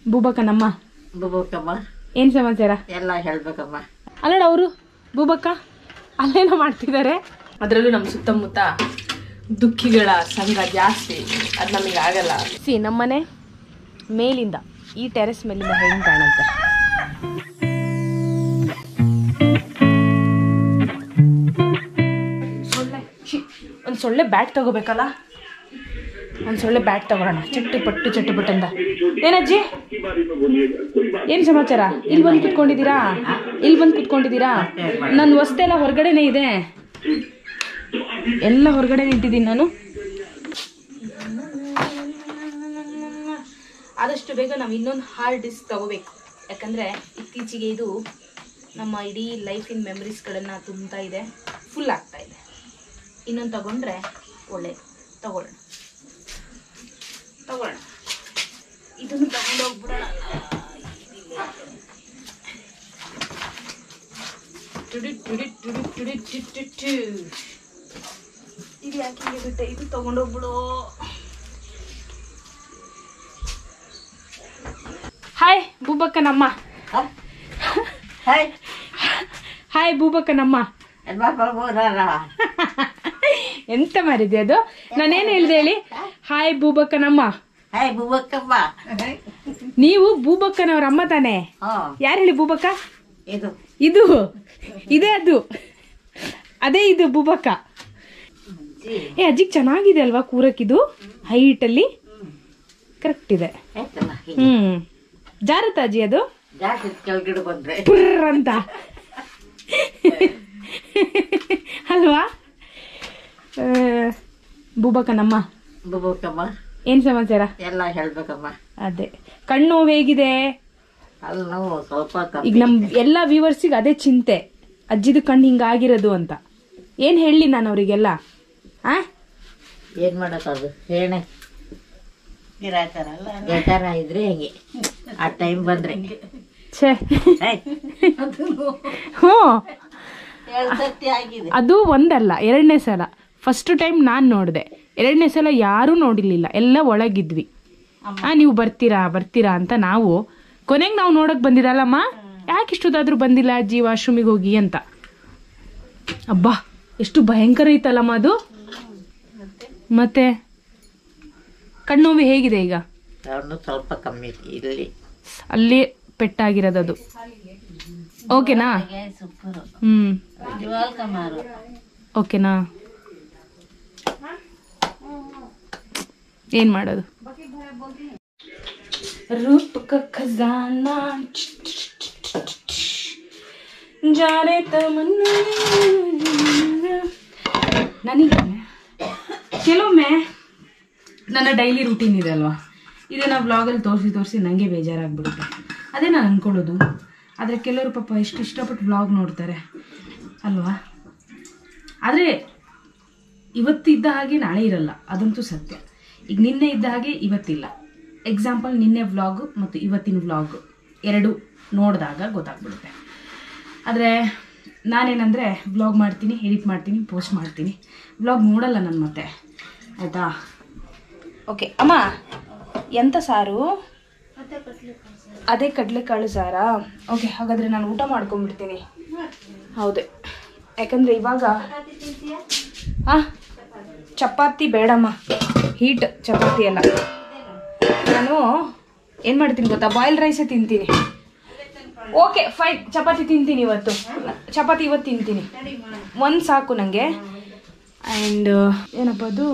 ಬೂಬಕ್ಕನಮ್ಮ ಬುಬಕ್ಕಮ್ಮ ಏನ್ ಸಮಾಚಾರ ಎಲ್ಲ ಹೇಳ್ಬೇಕಮ್ಮ ಅಲ್ಲಡ ಅವರು ಬೂಬಕ್ಕ ಅಲ್ಲೇನೋ ಮಾಡ್ತಿದ್ದಾರೆ ಅದರಲ್ಲೂ ನಮ್ಮ ಸುತ್ತಮುತ್ತ ದುಃಖಿಗಳ ಸಂಘ ಜಾಸ್ತಿ ಅದು ನಮಗೆ ಆಗಲ್ಲ ಸಿ ನಮ್ಮನೆ ಮೇಲಿಂದ ಈ ಟೆರೆಸ್ ಮೇಲಿಂದ ಹೆಂಗ್ ಕಾಣುತ್ತೆ ಸೊಳ್ಳೆ ಛೀ, ಒಂದ್ ಸೊಳ್ಳೆ ಬ್ಯಾಟ್ ತಗೋಬೇಕಲ್ಲ ಒಂದ್ ಸೊಳ್ಳೆ ಬ್ಯಾಟ್ ತಗೊಳ್ಳೋಣ ಚಟ್ಟು ಪಟ್ಟು ಚಟ್ಟು ಪಟ್ಟು ಅಂತ ಏನಜ್ಜಿ ಏನ್ ಸಮಾಚಾರ ಇಲ್ಲಿ ಬಂದು ಕುತ್ಕೊಂಡಿದ್ದೀರಾ ಇಲ್ಲಿ ಬಂದು ಕುತ್ಕೊಂಡಿದ್ದೀರಾ ನನ್ನ ವಸ್ತೆಲ್ಲ ಹೊರಗಡೆನೆ ಇದೆ ಎಲ್ಲ ಹೊರಗಡೆ ಇಟ್ಟಿದ್ದೀನಿ ನಾನು ಆದಷ್ಟು ಬೇಗ ನಾವು ಇನ್ನೊಂದು ಹಾರ್ಡ್ ಡಿಸ್ಕ್ ತಗೋಬೇಕು ಯಾಕಂದ್ರೆ ಇತ್ತೀಚೆಗೆ ಇದು ನಮ್ಮ ಇಡೀ ಲೈಫಿನ ಮೆಮರೀಸ್ಗಳನ್ನು ತುಂಬ್ತಾ ಇದೆ ಫುಲ್ ಆಗ್ತಾ ಇದೆ ಇನ್ನೊಂದು ತಗೊಂಡ್ರೆ ಒಳ್ಳೇದು ತಗೊಳ್ಳೋಣ ತಗೊಳ್ಳೋಣ ಇದನ್ನು ತಗೊಂಡೋಗ್ಬಿಡೋಣ ಟುಡಿ ಟುಡಿ ಟುಡಿ ಟುಡಿ ಟು ಟು ಟು. ಇದು ಯಾಕೆ ಹಿಂಗೆ ಬಿಟ್ಟೆ ಇದು ತಗೊಂಡೋಗ್ಬಿಡು hi Boobakkanamma hi hi Boobakkanamma ಎಲ್ಲ ಬರ್ಬೋದಾರ ಎಂತ ಮಾರಿದೆ ಅದು ನಾನೇನು ಹೇಳ್ದೆ ಹೇಳಿ ಹಾಯ್ ಬೂಬಕ್ಕನಮ್ಮ ಹಾಯ್ ಬುಬಕ್ಕಮ್ಮ ನೀವು ಬೂಬಕ್ಕನವ್ರ ಅಮ್ಮ ತಾನೇ ಹಾ ಯಾರು ಹೇಳಿ ಬೂಬಕ್ಕ ಇದು ಇದು ಇದೇ ಅದು ಅದೇ ಇದು ಬೂಬಕ್ಕ ಏ ಅಜ್ಜಿಗೆ ಚೆನ್ನಾಗಿದೆ ಅಲ್ವಾ ಕೂರಕ್ಕಿದು ಹೈಟ್ ಅಲ್ಲಿ ಕರೆಕ್ಟ್ ಇದೆ ಆಯ್ತಲ್ಲ ಹೀಗೆ ಹ್ಮ್ ಜಾರತ್ತ ಅಜ್ಜಿ ಅದು ಜಾಸ್ತಿ ಕೆಳಗಡೆ ಬಂದ್ರೆ ಪುರ್ರ್ ಅಂತ ಅಲ್ವಾ ಆ, ಬೂಬಕ್ಕನಮ್ಮ ಬುಬಕ್ಕಮ್ಮ ಏನ್ ಸಮಾಚಾರ ಎಲ್ಲ ಹೇಳ್ಬೇಕಮ್ಮ ಅದೇ ಕಣ್ಣು ಹೇಗಿದೆ ಅಲ್ಲಿ ನಾವು ಸ್ವಲ್ಪ ಕಮ್ಮಿ ಈಗ ನಮ್ ಎಲ್ಲ ವ್ಯೂವರ್ಸಿಗೆ ಅದೇ ಚಿಂತೆ ಅಜ್ಜಿದು ಕಣ್ಣು ಹಿಂಗಾಗಿರೋದು ಅಂತ ಏನ್ ಹೇಳಿ ನಾನು ಅವರಿಗೆಲ್ಲ ಆ ಏನ್ ಮಾಡಕ್ಕದು ಹೇಳೆ ಗೆಟಾರ ಇದ್ರೆ ಹೆಂಗೆ ಆ ಟೈಮ್ ಬಂದ್ರೆ ಛೇ ಆಯ್. ಹ್ಞೂ ಎರಡ್ ಸರ್ತಿ ಆಗಿದೆ ಅದು ಒಂದಲ್ಲ ಎರಡನೇ ಸಲ ಫಸ್ಟ್ ಟೈಮ್ ನಾನು ನೋಡಿದೆ ಎರಡನೇ ಸಲ ಯಾರೂ ನೋಡಿರ್ಲಿಲ್ಲ ಎಲ್ಲ ಒಳಗಿದ್ವಿ ಆ ನೀವು ಬರ್ತೀರಾ ಬರ್ತೀರಾ ಅಂತ ನಾವು ಕೊನೆಗೆ ನಾವು ನೋಡಕ್ ಬಂದಿರಲ್ಲಮ್ಮ ಯಾಕೆ ಇಷ್ಟೊತ್ತಾದ್ರೂ ಬಂದಿಲ್ಲ ಅಜ್ಜಿ ವಾಶ್ರೂಮಿಗೆ ಹೋಗಿ ಅಂತ ಅಬ್ಬಾ ಎಷ್ಟು ಭಯಂಕರ ಇತ್ತಲ್ಲಮ್ಮ ಅದು ಮತ್ತೆ ಕಣ್ಣೋವಿ ಹೇಗಿದೆ ಈಗ ಅವನು ಸ್ವಲ್ಪ ಕಮ್ಮಿ ಐತಿ ಇಲ್ಲಿ ಅಲ್ಲಿ ಪೆಟ್ಟಾಗಿರೋದದು ಓಕೆನಾ ಹ್ಮ್ ಓಕೆನಾ ಏನ್ ಮಾಡೋದು ರೂಪ ಕ ಖಜಾನಾ ಜಾನೆ ತಮನ್ನ ನನಗೆ ಕೆಲವೊಮ್ಮೆ ನನ್ನ ಡೈಲಿ ರೂಟೀನ್ ಇದೆ ಅಲ್ವಾ ಇದನ್ನು ವ್ಲಾಗಲ್ಲಿ ತೋರಿಸಿ ತೋರಿಸಿ ನನಗೆ ಬೇಜಾರಾಗ್ಬಿಡುತ್ತೆ ಅದೇ ನಾನು ಅಂದ್ಕೊಳ್ಳೋದು ಆದರೆ ಕೆಲವರು ಪಾಪ ಎಷ್ಟು ಇಷ್ಟಪಟ್ಟು ವ್ಲಾಗ್ ನೋಡ್ತಾರೆ ಅಲ್ವಾ ಆದರೆ ಇವತ್ತಿದ್ದ ಹಾಗೆ ನಾಳೆ ಇರಲ್ಲ ಅದಂತೂ ಸತ್ಯ ಈಗ ನಿನ್ನೆ ಇದ್ದ ಹಾಗೆ ಇವತ್ತಿಲ್ಲ ಎಕ್ಸಾಂಪಲ್ ನಿನ್ನೆ ವ್ಲಾಗು ಮತ್ತು ಇವತ್ತಿನ ವ್ಲಾಗು ಎರಡು ನೋಡಿದಾಗ ಗೊತ್ತಾಗ್ಬಿಡುತ್ತೆ ಆದರೆ ನಾನೇನಂದರೆ ವ್ಲಾಗ್ ಮಾಡ್ತೀನಿ ಎಡಿಟ್ ಮಾಡ್ತೀನಿ ಪೋಸ್ಟ್ ಮಾಡ್ತೀನಿ ವ್ಲಾಗ್ ನೋಡಲ್ಲ ನಾನು ಮತ್ತೆ ಆಯಿತಾ ಓಕೆ ಅಮ್ಮ ಎಂತ ಸಾರು ಅದೇ ಕಡಲೆಕಾಳು ಸಾರಾ ಓಕೆ ಹಾಗಾದರೆ ನಾನು ಊಟ ಮಾಡ್ಕೊಂಡ್ಬಿಡ್ತೀನಿ ಹೌದೇ ಯಾಕಂದರೆ ಇವಾಗ ಹಾಂ ಚಪಾತಿ ಬೇಡಮ್ಮ ಹೀಟ್ ಚಪಾತಿ ಎಲ್ಲ ನಾನು ಏನು ಮಾಡ್ತೀನಿ ಗೊತ್ತಾ ಬಾಯ್ಲ್ ರೈಸೇ ತಿಂತೀನಿ ಓಕೆ ಫೈನ್ ಚಪಾತಿ ತಿಂತೀನಿ ಇವತ್ತು ಚಪಾತಿ ಇವತ್ತು ತಿಂತೀನಿ ಒಂದು ಸಾಕು ನನಗೆ ಆ್ಯಂಡ್ ಏನಪ್ಪ ಅದು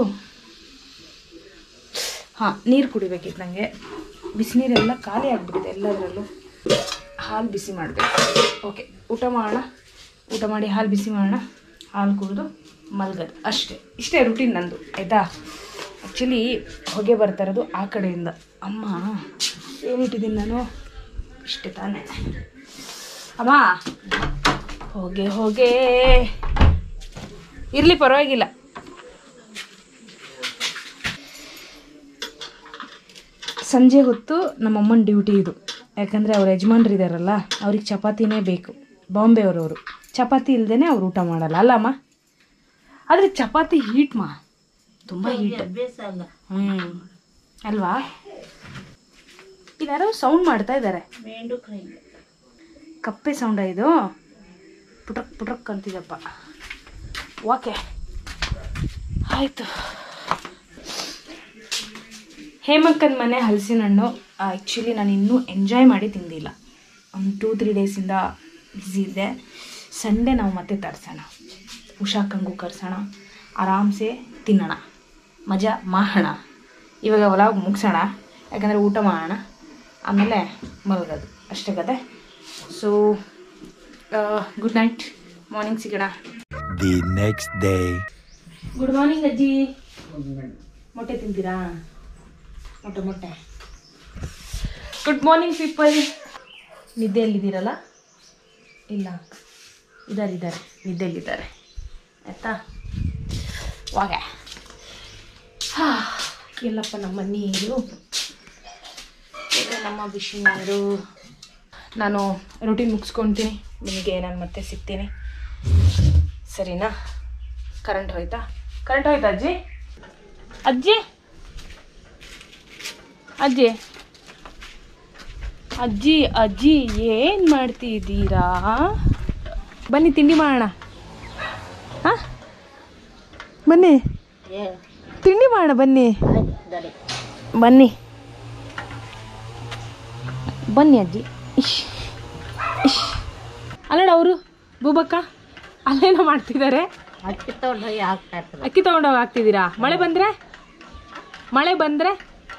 ಹಾಂ ನೀರು ಕುಡಿಬೇಕಿತ್ತು ನನಗೆ ಬಿಸಿನೀರೆಲ್ಲ ಖಾಲಿ ಆಗಿಬಿಟ್ಟಿದೆ ಎಲ್ಲದರಲ್ಲೂ ಹಾಲು ಬಿಸಿ ಮಾಡಬೇಕು ಓಕೆ ಊಟ ಮಾಡೋಣ ಊಟ ಮಾಡಿ ಹಾಲು ಬಿಸಿ ಮಾಡೋಣ ಹಾಲು ಕುಡಿದು ಮಲ್ಗೋದು ಅಷ್ಟೇ ಇಷ್ಟೇ ರುಟೀನ್ ನಂದು ಆಯಿತಾ ಆ್ಯಕ್ಚುಲಿ ಹೊಗೆ ಬರ್ತಾ ಇರೋದು ಆ ಕಡೆಯಿಂದ ಅಮ್ಮ ಏನಿಟ್ಟಿದ್ದೀನಿ ನಾನು ಇಷ್ಟೇ ತಾನೇ ಅಮ್ಮ ಹೋಗೆ ಹೋಗೆ ಇರಲಿ ಪರವಾಗಿಲ್ಲ ಸಂಜೆ ಹೊತ್ತು ನಮ್ಮಮ್ಮನ ಡ್ಯೂಟಿ ಇದು ಯಾಕಂದರೆ ಅವ್ರ ಯಜಮಾನ್ರು ಇದ್ದಾರಲ್ಲ ಅವ್ರಿಗೆ ಚಪಾತಿನೇ ಬೇಕು ಬಾಂಬೆ ಅವರವರು ಚಪಾತಿ ಇಲ್ಲದೇ ಅವ್ರು ಊಟ ಮಾಡಲ್ಲ ಅಲ್ಲಮ್ಮ ಆದರೆ ಚಪಾತಿ ಹೀಟ್ ಮಾ ತುಂಬ ಹೀಟ್ ಅಭ್ಯಾಸ ಅಲ್ಲ ಹ್ಞೂ ಅಲ್ವಾ ಇಲ್ಲಿ ಯಾರೋ ಸೌಂಡ್ ಮಾಡ್ತಾ ಇದ್ದಾರೆ ಮೇಂಡು ಕೈ ಕಪ್ಪೆ ಸೌಂಡ ಇದು ಪುಟ್ರಕ್ ಪುಟ್ರಕ್ ಅಂತಿದಪ್ಪ ಓಕೆ ಆಯಿತು ಹೇಮಕ್ಕನ ಮನೆ ಹಲಸಿನ ಹಣ್ಣು ಆ್ಯಕ್ಚುಲಿ ನಾನು ಇನ್ನೂ ಎಂಜಾಯ್ ಮಾಡಿ ತಿಂದಿಲ್ಲ ಒಂದು ಟೂ ತ್ರೀ ಡೇಸಿಂದ ಬ್ಯುಸಿ ಇದೆ ಸಂಡೇ ನಾವು ಮತ್ತೆ ತರಿಸೋಣ ಉಷಾಕ್ಕಂಗೂ ಕರ್ಸೋಣ ಆರಾಮ್ಸೆ ತಿನ್ನೋಣ ಮಜಾ ಮಾಡೋಣ ಇವಾಗ ಹೊಲಾಗ ಮುಗಿಸೋಣ ಯಾಕಂದರೆ ಊಟ ಮಾಡೋಣ ಆಮೇಲೆ ಮಲಗೋದು ಅಷ್ಟೇ ಕತೆ ಸೊ ಗುಡ್ ನೈಟ್ ಮಾರ್ನಿಂಗ್ ಸಿಗೋಣ The next day. Good morning ಅಜ್ಜಿ ಮೊಟ್ಟೆ ತಿಂತೀರಾ ಮೊಟ್ಟೆ ಮೊಟ್ಟೆ ಗುಡ್ ಮಾರ್ನಿಂಗ್ ಪೀಪಲ್ ನಿದ್ದೆಯಲ್ಲಿದ್ದೀರಲ್ಲ ಇಲ್ಲ ಇದ್ದಾರೆ ಇದ್ದಾರೆ ನಿದ್ದೆಯಲ್ಲಿದ್ದಾರೆ ಆಯ್ತಾ ವಾಗ ಹಾ ಎಲ್ಲಪ್ಪ ನಮ್ಮ ನೀರು ಇದು ನಮ್ಮ ಬಿಸಿ ನೀರು ನಾನು ರೊಟೀನ್ ಮುಗಿಸ್ಕೊತೀನಿ ನಿಮಗೆ ನಾನು ಮತ್ತೆ ಸಿಗ್ತೀನಿ ಸರಿನಾ ಕರೆಂಟ್ ಹೋಯ್ತಾ ಕರೆಂಟ್ ಹೋಯ್ತಾ ಅಜ್ಜಿ ಅಜ್ಜಿ ಅಜ್ಜಿ ಅಜ್ಜಿ ಅಜ್ಜಿ ಏನು ಮಾಡ್ತಿದ್ದೀರಾ ಬನ್ನಿ ತಿಂಡಿ ಮಾಡೋಣ ಹಾಂ ಬನ್ನಿ ಏ ತಿಂಡಿ ಮಾಡೋಣ ಬನ್ನಿ ಆಯ್ತು ಸರಿ ಬನ್ನಿ ಬನ್ನಿ ಅಜ್ಜಿ ಇಶ್ ಇಶ್ ಅಲ್ಲಡ ಅವರು ಬೂಬಕ್ಕ ಅಲ್ಲೇನೋ ಮಾಡ್ತಿದ್ದಾರೆ ಅಕ್ಕಿ ತಗೊಂಡು ಹೋಗಿ ಹಾಕ್ತಾ ಇರ್ತದೆ ಅಕ್ಕಿ ತಗೊಂಡೋಗಿ ಹಾಕ್ತಿದ್ದೀರಾ ಮಳೆ ಬಂದರೆ ಮಳೆ ಬಂದರೆ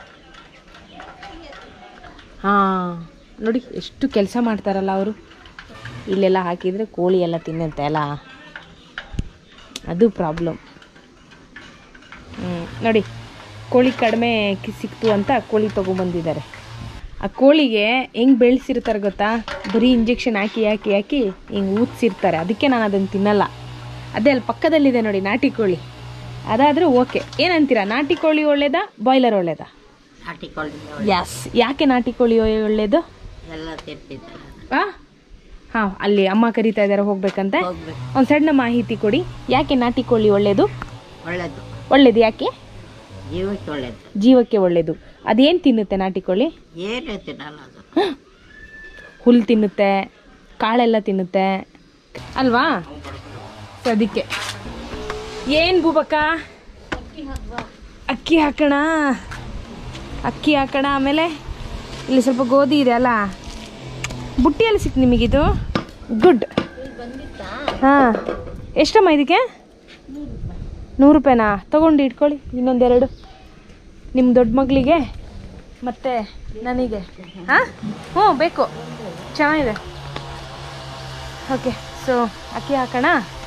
ಹಾಂ ನೋಡಿ ಎಷ್ಟು ಕೆಲಸ ಮಾಡ್ತಾರಲ್ಲ ಅವರು ಇಲ್ಲೆಲ್ಲ ಹಾಕಿದರೆ ಕೋಳಿ ಎಲ್ಲ ತಿನ್ನಂತೆ ಅಲ್ಲ ಅದು ಪ್ರಾಬ್ಲಮ್ ಹ್ಞೂ ನೋಡಿ ಕೋಳಿ ಕಡಿಮೆ ಕಿ- ಸಿಕ್ತು ಅಂತ ಕೋಳಿ ತೊಗೊಂಬಂದಿದ್ದಾರೆ ಆ ಕೋಳಿಗೆ ಹೆಂಗೆ ಬೆಳೆಸಿರ್ತಾರೆ ಗೊತ್ತಾ ಬರೀ ಇಂಜೆಕ್ಷನ್ ಹಾಕಿ ಹಾಕಿ ಹಾಕಿ ಹಿಂಗೆ ಊದ್ಸಿರ್ತಾರೆ ಅದಕ್ಕೆ ನಾನು ಅದನ್ನು ತಿನ್ನಲ್ಲ ಅದೇ ಅಲ್ಲಿ ಪಕ್ಕದಲ್ಲಿದೆ ನೋಡಿ ನಾಟಿ ಕೋಳಿ ಅದಾದರೆ ಓಕೆ ಏನಂತೀರಾ ನಾಟಿ ಕೋಳಿ ಒಳ್ಳೇದಾ ಬಾಯ್ಲರ್ ಒಳ್ಳೇದಾ ಹಾಕಿಕೊಳ್ಳಿ ಯಸ್ ಯಾಕೆ ನಾಟಿ ಕೋಳಿ ಒಳ್ಳೇದು ಎಲ್ಲ ತಿರ್ತಿದ್ದಾರೆ ಆ ಹಾಂ ಅಲ್ಲಿ ಅಮ್ಮ ಕರೀತಾ ಇದ್ದಾರೆ ಹೋಗ್ಬೇಕಂತೆ ಹೋಗ್ಬೇಕು ಒಂದು ಸಣ್ಣ ಮಾಹಿತಿ ಕೊಡಿ ಯಾಕೆ ನಾಟಿ ಕೋಳಿ ಒಳ್ಳೇದು ಒಳ್ಳೇದು ಒಳ್ಳೇದು ಯಾಕೆ ಜೀವಕ್ಕೆ ಒಳ್ಳೇದು ಜೀವಕ್ಕೆ ಒಳ್ಳೇದು ಅದೇನು ತಿನ್ನುತ್ತೆ ನಾಟಿ ಕೋಳಿ ಏನೂ ತಿನ್ನಲ್ಲ ಅದು ಹುಲ್ಲು ತಿನ್ನುತ್ತೆ ಕಾಳೆಲ್ಲ ತಿನ್ನುತ್ತೆ ಅಲ್ವಾ ಸೊ ಅದಕ್ಕೆ ಏನು ಬೂಬಕ್ಕ ಅಕ್ಕಿ ಹಾಕೋಣ ಅಕ್ಕಿ ಹಾಕೋಣ ಆಮೇಲೆ ಇಲ್ಲಿ ಸ್ವಲ್ಪ ಗೋಧಿ ಇದೆ ಅಲ್ಲ ಬುಟ್ಟಿಯಲ್ಲಿ ಸಿಕ್ತು ನಿಮಗಿದು ಗುಡ್ ಹಾಂ ಎಷ್ಟಮ್ಮ ಇದಕ್ಕೆ ನೂರು ರೂಪಾಯಿನಾ ತೊಗೊಂಡು ಇಟ್ಕೊಳ್ಳಿ ಇನ್ನೊಂದೆರಡು ನಿಮ್ಮ ದೊಡ್ಡ ಮಗಳಿಗೆ ಮತ್ತು ನನಗೆ ಹಾಂ ಹ್ಞೂ ಬೇಕು ಚೆನ್ನಾಗಿದೆ ಓಕೆ ಸೊ ಅಕ್ಕಿ ಹಾಕೋಣ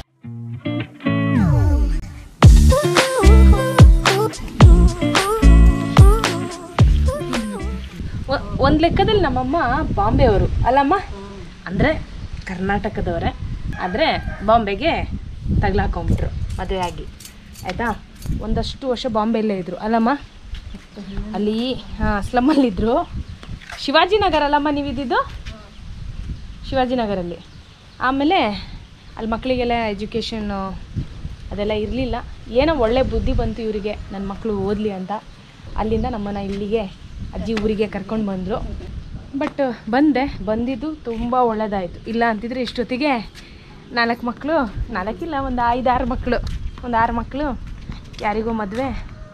ಒಂದು ಲೆಕ್ಕದಲ್ಲಿ ನಮ್ಮಮ್ಮ ಬಾಂಬೆಯವರು ಅಲ್ಲಮ್ಮ ಅಂದರೆ ಕರ್ನಾಟಕದವರೇ ಆದರೆ ಬಾಂಬೆಗೆ ತಗ್ಲಾಕೊಂಬಿಟ್ರು ಮದುವೆ ಆಗಿ ಆಯಿತಾ ಒಂದಷ್ಟು ವರ್ಷ ಬಾಂಬೆಯಲ್ಲೇ ಇದ್ದರು ಅಲ್ಲಮ್ಮ ಅಲ್ಲಿ ಹಾಂ ಸ್ಲಮ್ಮಲ್ಲಿದ್ದರು ಶಿವಾಜಿನಗರ ಅಲ್ಲಮ್ಮ ನೀವಿದ್ದಿದ್ದು ಶಿವಾಜಿನಗರಲ್ಲಿ ಆಮೇಲೆ ಅಲ್ಲಿ ಮಕ್ಕಳಿಗೆಲ್ಲ ಎಜುಕೇಷನ್ನು ಅದೆಲ್ಲ ಇರಲಿಲ್ಲ ಏನೋ ಒಳ್ಳೆ ಬುದ್ಧಿ ಬಂತು ಇವರಿಗೆ ನನ್ನ ಮಕ್ಕಳು ಓದಲಿ ಅಂತ ಅಲ್ಲಿಂದ ನಮ್ಮನ್ನು ಇಲ್ಲಿಗೆ ಅಜ್ಜಿ ಊರಿಗೆ ಕರ್ಕೊಂಡು ಬಂದರು ಬಟ್ ಬಂದೆ ಬಂದಿದ್ದು ತುಂಬ ಒಳ್ಳೆಯದಾಯಿತು ಇಲ್ಲ ಅಂತಿದ್ರೆ ಇಷ್ಟೊತ್ತಿಗೆ ನಾಲ್ಕು ಮಕ್ಕಳು ನಾಲ್ಕಿಲ್ಲ ಒಂದು ಐದಾರು ಮಕ್ಕಳು ಒಂದು ಆರು ಮಕ್ಕಳು ಯಾರಿಗೋ ಮದುವೆ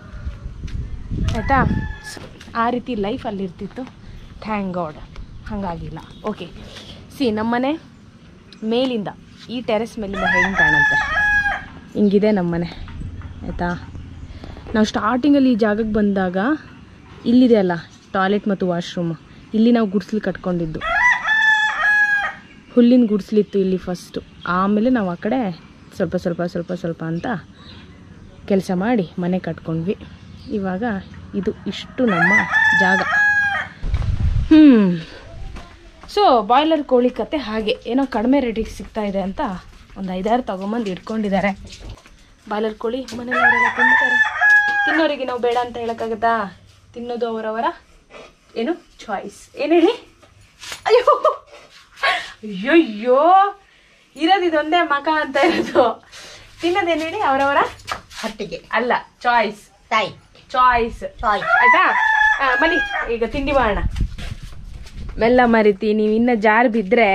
ಆಯಿತಾ ಆ ರೀತಿ ಲೈಫ್ ಅಲ್ಲಿರ್ತಿತ್ತು ಥ್ಯಾಂಕ್ ಗಾಡ್ ಹಾಗಾಗಿಲ್ಲ ಓಕೆ ಸಿ ನಮ್ಮನೆ ಮೇಲಿಂದ ಈ ಟೆರೆಸ್ ಮೇಲಿಂದ ಹೆಂಗೆ ಕಾಣುತ್ತೆ ಹಿಂಗಿದೆ ನಮ್ಮನೆ ಆಯಿತಾ ನಾವು ಸ್ಟಾರ್ಟಿಂಗಲ್ಲಿ ಈ ಜಾಗಕ್ಕೆ ಬಂದಾಗ ಇಲ್ಲಿದೆ ಅಲ್ಲ ಟಾಯ್ಲೆಟ್ ಮತ್ತು ವಾಶ್ರೂಮ್ ಇಲ್ಲಿ ನಾವು ಗುಡಿಸ್ಲು ಕಟ್ಕೊಂಡಿದ್ದು ಹುಲ್ಲಿನ ಗುಡಿಸ್ಲಿತ್ತು ಇಲ್ಲಿ ಫಸ್ಟು ಆಮೇಲೆ ನಾವು ಆ ಕಡೆ ಸ್ವಲ್ಪ ಸ್ವಲ್ಪ ಸ್ವಲ್ಪ ಸ್ವಲ್ಪ ಅಂತ ಕೆಲಸ ಮಾಡಿ ಮನೆ ಕಟ್ಕೊಂಡ್ವಿ ಇವಾಗ ಇದು ಇಷ್ಟು ನಮ್ಮ ಜಾಗ ಹ್ಞೂ ಸೊ ಬಾಯ್ಲರ್ ಕೋಳಿ ಕತೆ ಹಾಗೆ ಏನೋ ಕಡಿಮೆ ರೇಟಿಗೆ ಸಿಗ್ತಾ ಇದೆ ಅಂತ ಒಂದು ಐದಾರು ತೊಗೊಂಬಂದು ಇಟ್ಕೊಂಡಿದ್ದಾರೆ ಬಾಯ್ಲರ್ ಕೋಳಿ ಮನೆಯವರೆಲ್ಲ ತಿಂತಾರೆ ತಿನ್ನೋರಿಗೆ ನಾವು ಬೇಡ ಅಂತ ಹೇಳೋಕ್ಕಾಗತ್ತಾ ತಿನ್ನೋದು ಅವರವರ ಏನು ಚಾಯ್ಸ್ ಏನು ಹೇಳಿ ಅಯ್ಯೋ ಅಯ್ಯಯ್ಯೋ ಇರೋದು ಇದೊಂದೇ ಮಕ ಅಂತ ಇರೋದು ತಿನ್ನೋದೇನು ಹೇಳಿ ಅವರವರ ಹಟ್ಟಿಗೆ ಅಲ್ಲ ಚಾಯ್ಸ್ ತಾಯಿ ಚಾಯ್ಸ್ ಚಾಯ್ಸ್ ಆಯ್ತಾ ಆ, ಬನ್ನಿ ಈಗ ತಿಂಡಿ ಮಾಡೋಣ ಮೆಲ್ಲ ಮರಿತಿ ನೀವು ಇನ್ನು ಜಾರು ಬಿದ್ದರೆ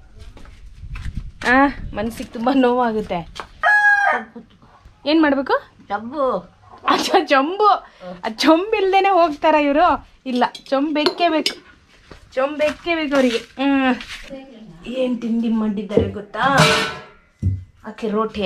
ಆ ಮನಸ್ಸಿಗೆ ತುಂಬ ನೋವಾಗುತ್ತೆ ಏನು ಮಾಡಬೇಕು ಡಬ್ಬು ಅಚ್ಚ ಚೊಂಬು ಆ ಚೊಂಬು ಇಲ್ದೇನೆ ಹೋಗ್ತಾರ ಇವರು ಇಲ್ಲ ಚೊಂಬು ಬೇಕೇ ಬೇಕು ಚೊಂಬು ಬೇಕೇ ಬೇಕು ಅವರಿಗೆ ಹ್ಞೂ ಏನು ತಿಂಡಿ ಮಾಡಿದ್ದಾರೆ ಗೊತ್ತಾ ಅಕ್ಕಿ ರೋಟಿ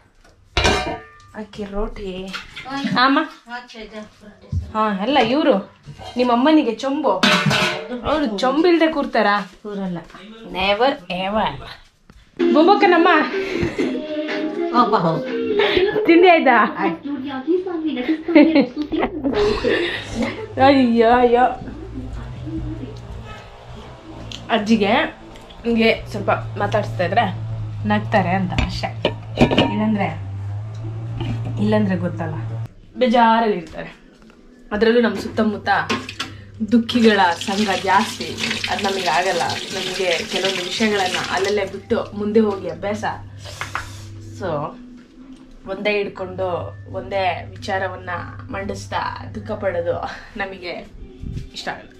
ಅಕ್ಕಿ ರೋಟಿ ಆಮ ಹಾಂ ಅಲ್ಲ ಇವರು ನಿಮ್ಮ ಅಮ್ಮನಿಗೆ ಚೊಂಬು ಅವರು ಚೊಂಬಿಲ್ದೆ ಕೂರ್ತಾರ ಕೂರಲ್ಲ ನೆವರ್ ಎವರ್ ಬೊಬ್ಬಕ್ಕನಮ್ಮ ಹೋಗ ಹೋಗು ತಿಂಡಿ ಆಯ್ತಾ ಅಯ್ಯೋ ಅಯ್ಯೋ ಅಜ್ಜಿಗೆ ಹಿಂಗೆ ಸ್ವಲ್ಪ ಮಾತಾಡಿಸ್ತಾ ಇದ್ರೆ ನಗ್ತಾರೆ ಅಂತ ಅಷ್ಟೇ ಇಲ್ಲಂದ್ರೆ ಇಲ್ಲಂದ್ರೆ ಗೊತ್ತಲ್ಲ ಬೇಜಾರಲ್ಲಿ ಇರ್ತಾರೆ ಅದರಲ್ಲೂ ನಮ್ಮ ಸುತ್ತಮುತ್ತ ದುಃಖಿಗಳ ಸಂಘ ಜಾಸ್ತಿ ಅದು ನಮಗೆ ಆಗಲ್ಲ ನಮಗೆ ಕೆಲವೊಂದು ವಿಷಯಗಳನ್ನು ಅಲ್ಲಲ್ಲೇ ಬಿಟ್ಟು ಮುಂದೆ ಹೋಗಿ ಅಭ್ಯಾಸ ಸೊ ಒಂದೇ ಹಿಡ್ಕೊಂಡು ಒಂದೇ ವಿಚಾರವನ್ನ ಮಂಡಿಸ್ತಾ ದುಃಖ ಪಡೋದು ನಮಗೆ ಇಷ್ಟ ಆಗುತ್ತೆ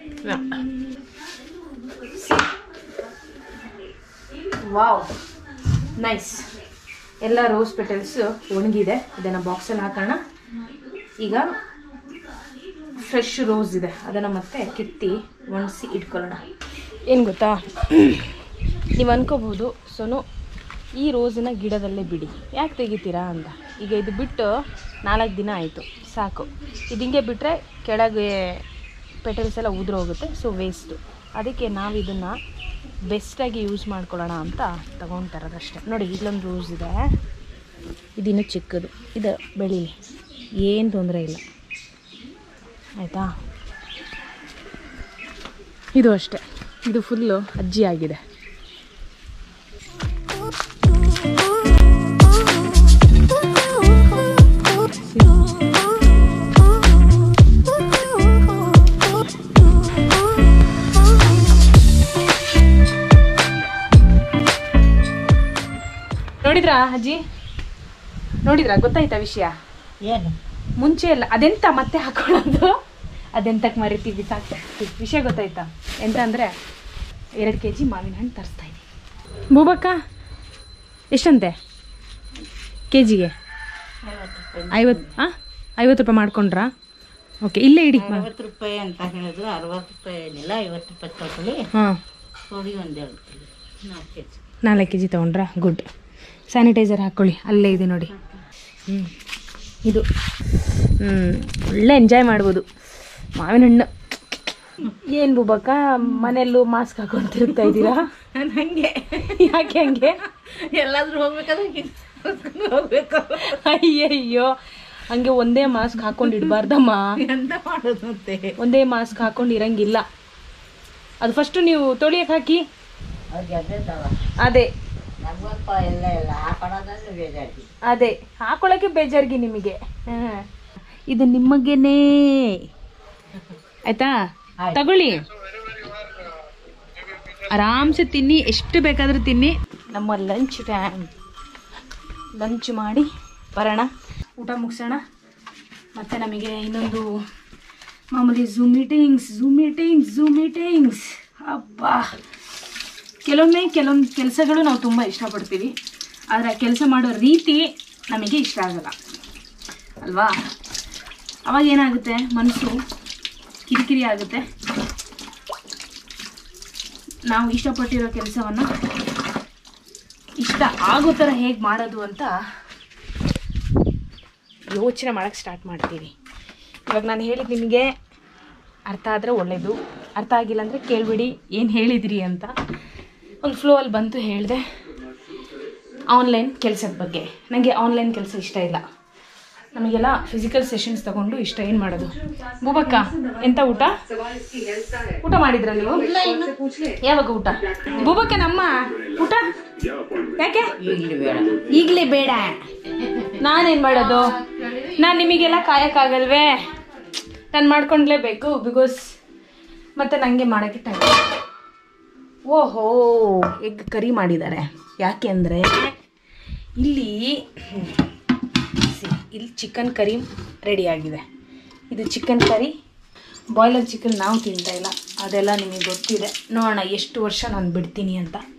ವಾವ್ ನೈಸ್ ಎಲ್ಲ ರೋಸ್ ಪೆಟಲ್ಸ್ ಒಣಗಿದೆ ಇದನ್ನು ಬಾಕ್ಸಲ್ಲಿ ಹಾಕೋಣ ಈಗ ಫ್ರೆಶ್ ರೋಸ್ ಇದೆ ಅದನ್ನು ಮತ್ತೆ ಕಿತ್ತಿ ಒಣಗಿಸಿ ಇಟ್ಕೊಳ್ಳೋಣ ಏನು ಗೊತ್ತಾ ನೀವು ಅನ್ಕೋಬಹುದು ಸೋನು ಈ ರೋಸನ್ನ ಗಿಡದಲ್ಲೇ ಬಿಡಿ ಯಾಕೆ ತೆಗಿತೀರಾ ಅಂತ ಈಗ ಇದು ಬಿಟ್ಟು ನಾಲ್ಕು ದಿನ ಆಯಿತು ಸಾಕು ಇದು ಹಿಂಗೆ ಬಿಟ್ಟರೆ ಕೆಳಗೆ ಪೆಟಲ್ಸ್ ಎಲ್ಲ ಉದುರೋಗುತ್ತೆ ಸೊ ವೇಸ್ಟು ಅದಕ್ಕೆ ನಾವು ಇದನ್ನು ಬೆಸ್ಟಾಗಿ ಯೂಸ್ ಮಾಡ್ಕೊಳ್ಳೋಣ ಅಂತ ತಗೊತಾರದಷ್ಟೇ ನೋಡಿ ಇಲ್ಲೊಂದು ರೋಸ್ ಇದೆ ಇದಿನ್ನೂ ಚಿಕ್ಕದು ಇದು ಬೆಳೀಲಿ ಏನು ತೊಂದರೆ ಇಲ್ಲ ಆಯಿತಾ ಇದು ಅಷ್ಟೇ ಇದು ಫುಲ್ಲು ಅಜ್ಜಿ ಆಗಿದೆ ನೋಡಿದ್ರಾ ಅಜ್ಜಿ ನೋಡಿದ್ರಾ ಗೊತ್ತಾಯ್ತಾ ವಿಷಯ ಏನು ಮುಂಚೆ ಎಲ್ಲ ಅದೆಂತ ಮತ್ತೆ ಹಾಕೊಳ್ಳೋದು ಅದೆಂತಕ್ಕೆ ಮರಿತೀವಿ ಸಾಕು ವಿಷಯ ಗೊತ್ತಾಯ್ತಾ ಎಂತ ಅಂದರೆ ಎರಡು ಕೆ ಜಿ ಮಾವಿನ ಹಣ್ಣು ತರಿಸ್ತಾ ಇದ್ದೀವಿ ಬೂಬಕ್ಕ ಎಷ್ಟಂತೆ ಕೆ ಜಿಗೆ ಐವತ್ತು ಹಾಂ ಐವತ್ತು ರೂಪಾಯಿ ಮಾಡ್ಕೊಂಡ್ರಾ ಓಕೆ ಇಲ್ಲೇ ಇಡಿ ಐವತ್ತು ರೂಪಾಯಿ ಅಂತ ಹೇಳಿದ್ರು ಅರವತ್ತು ರೂಪಾಯಿ ಏನಿಲ್ಲ ಐವತ್ತು ರೂಪಾಯಿ ತಗೊಳ್ಳಿ ಹಾಂ ಕೊಡಿ ಒಂದು ಎರಡು ಕಿಲೋ ನಾಲ್ಕು ಕೆ ಜಿ ನಾಲ್ಕು ಕೆ ಜಿ ತೊಗೊಂಡ್ರಾ ಗುಡ್ ಸ್ಯಾನಿಟೈಸರ್ ಹಾಕ್ಕೊಳ್ಳಿ ಅಲ್ಲೇ ಇದೆ ನೋಡಿ ಹ್ಞೂ ಇದು ಹ್ಞೂ ಒಳ್ಳೆ ಎಂಜಾಯ್ ಮಾಡ್ಬೋದು ಮಾವಿನ ಹಣ್ಣು ಏನು ಬುಬ್ಬಕ್ಕ ಮನೆಯಲ್ಲೂ ಮಾಸ್ಕ್ ಹಾಕೊಂಡು ತಿರುಗ್ತಾ ಇದ್ದೀರಾ ಹಂಗೆ ಯಾಕೆ ಹಂಗೆ ಎಲ್ಲಾದ್ರೂ ಹೋಗ್ಬೇಕಾದ್ರೆ ಹೋಗ್ಬೇಕು ಅಯ್ಯಯ್ಯೋ ಹಂಗೆ ಒಂದೇ ಮಾಸ್ಕ್ ಹಾಕೊಂಡು ಇಡಬಾರ್ದಮ್ಮ ಎಂತ ಮಾಡೋದು ಮತ್ತೆ ಒಂದೇ ಮಾಸ್ಕ್ ಹಾಕೊಂಡು ಇರಂಗಿಲ್ಲ ಅದು ಫಸ್ಟು ನೀವು ತೊಳಿಯಕ್ಕೆ ಹಾಕಿ ಅವ್ರಿಗೆ ಅದೇ ತವ ಅದೇ ನಮ್ಗಪ್ಪ ಎಲ್ಲ ಎಲ್ಲ ಹಾಕೊಳ್ಳೋದಂದ್ರೆ ಬೇಜಾರಿ ಅದೇ ಹಾಕೊಳ್ಳೋಕೆ ಬೇಜಾರ್ಗಿ ನಿಮಗೆ ಹಾ. ಇದು ನಿಮಗೇನೆ ಆಯ್ತಾ ಆಯ್ತು. ತಗೊಳ್ಳಿ ಆರಾಮ್ಸೆ ತಿನ್ನಿ ಎಷ್ಟು ಬೇಕಾದ್ರೂ ತಿನ್ನಿ ನಮ್ಮ ಲಂಚ್ ಟೈಮ್ ಲಂಚ್ ಮಾಡಿ ಬರೋಣ ಊಟ ಮುಗಿಸೋಣ ಮತ್ತು ನಮಗೆ ಇನ್ನೊಂದು ಮಾಮೂಲಿ Zoom meetings Zoom meetings Zoom meetings ಅಬ್ಬಾ ಕೆಲವೊಮ್ಮೆ ಕೆಲವೊಂದು ಕೆಲಸಗಳು ನಾವು ತುಂಬ ಇಷ್ಟಪಡ್ತೀವಿ ಆದರೆ ಆ ಕೆಲಸ ಮಾಡೋ ರೀತಿ ನಮಗೆ ಇಷ್ಟ ಆಗಲ್ಲ ಅಲ್ವಾ ಅವಾಗ ಏನಾಗುತ್ತೆ ಮನಸ್ಸು ಕಿರಿಕಿರಿ ಆಗುತ್ತೆ ನಾವು ಇಷ್ಟಪಟ್ಟಿರೋ ಕೆಲಸವನ್ನು ಇಷ್ಟ ಆಗೋ ಥರ ಹೇಗೆ ಮಾಡೋದು ಅಂತ ಯೋಚನೆ ಮಾಡೋಕ್ಕೆ ಸ್ಟಾರ್ಟ್ ಮಾಡ್ತೀವಿ ಇವಾಗ ನಾನು ಹೇಳಿದ್ದು ನಿಮಗೆ ಅರ್ಥ ಆದರೆ ಒಳ್ಳೆಯದು ಅರ್ಥ ಆಗಿಲ್ಲ ಅಂದರೆ ಕೇಳಿಬಿಡಿ ಏನು ಹೇಳಿದಿರಿ ಅಂತ ಒಂದು ಫ್ಲೋ ಅಲ್ಲಿ ಬಂತು ಹೇಳಿದೆ ಆನ್ಲೈನ್ ಕೆಲಸದ ಬಗ್ಗೆ ನನಗೆ ಆನ್ಲೈನ್ ಕೆಲಸ ಇಷ್ಟ ಇಲ್ಲ ನಮಗೆಲ್ಲ ಫಿಸಿಕಲ್ ಸೆಷನ್ಸ್ ತಗೊಂಡು ಇಷ್ಟ ಏನು ಮಾಡೋದು ಬೂಬಕ್ಕ ಎಂತ ಊಟ ಊಟ ಮಾಡಿದ್ರ ನೀವು ಯಾವಾಗ ಊಟ ಬೂಬಕ್ಕ ನಮ್ಮ ಊಟ ಯಾಕೆ ಈಗಲೂ ಬೇಡ ಈಗಲೇ ಬೇಡ ನಾನೇನು ಮಾಡೋದು ನಾನು ನಿಮಗೆಲ್ಲ ಕಾಯಕ್ಕಾಗಲ್ವೇ ನಾನು ಮಾಡ್ಕೊಂಡ್ಲೇಬೇಕು ಬಿಕಾಸ್ ಮತ್ತೆ ನನಗೆ ಮಾಡೋಕ್ಕೆ ಟೈಮ್ ಓಹೋ ಎಗ್ ಕರಿ ಮಾಡಿದ್ದಾರೆ ಯಾಕೆ ಅಂದರೆ ಇಲ್ಲಿ see, ಇಲ್ಲಿ ಚಿಕನ್ ಕರಿ ರೆಡಿ ಆಗಿದೆ ಇದು ಚಿಕನ್ ಕರಿ ಬಾಯ್ಲರ್ ಚಿಕನ್ ನಾವು ತಿಂತಾ ಇಲ್ಲ ಅದೆಲ್ಲ ನಿಮಗೆ ಗೊತ್ತಿದೆ ನೋಡೋಣ ಎಷ್ಟು ವರ್ಷ ನಾನು ಬಿಡ್ತೀನಿ ಅಂತ